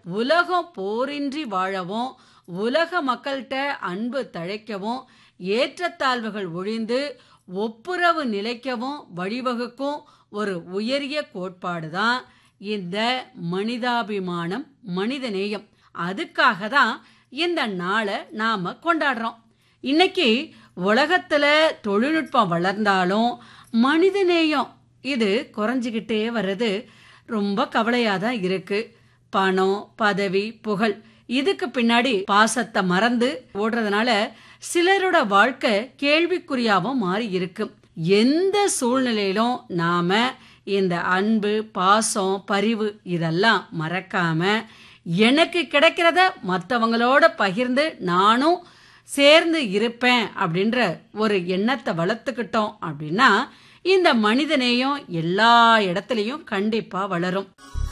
உலகம் போரின்றி வாழவும் உலக மக்கள்கிட்ட அன்பு தழைக்கவும் ஏற்றத்தாழ்வுகள் ஒழிந்து ஒப்புரவு நிலைக்கவும் வழிவகுக்கும் ஒரு உயரிய கோட்பாடு தான் இந்த மனிதாபிமானம் மனிதநேயம் அதுக்காக தான் இந்த நாளை நாம கொண்டாடுறோம் இன்னைக்கு உலகத்துல தொழில்நுட்பம் வளர்ந்தாலும் மனிதநேயம் இது குறைஞ்சிக்கிட்டே வர்றது ரொம்ப கவலையா தான் இருக்கு பணம் பதவி புகழ் இதுக்கு பின்னாடி பாசத்தை மறந்து ஓடுறதுனால சிலரோட வாழ்க்கை கேள்விக்குறியாவும் மாறி இருக்கு எந்த சூழ்நிலையிலும் நாம இந்த அன்பு பாசம் பரிவு இதெல்லாம் மறக்காம எனக்கு கிடைக்கிறத மற்றவங்களோட பகிர்ந்து நானும் சேர்ந்து இருப்பேன் அப்படின்ற ஒரு எண்ணத்தை வளர்த்துக்கிட்டோம் அப்படின்னா இந்த மனிதநேயம் எல்லா இடத்துலையும் கண்டிப்பா வளரும்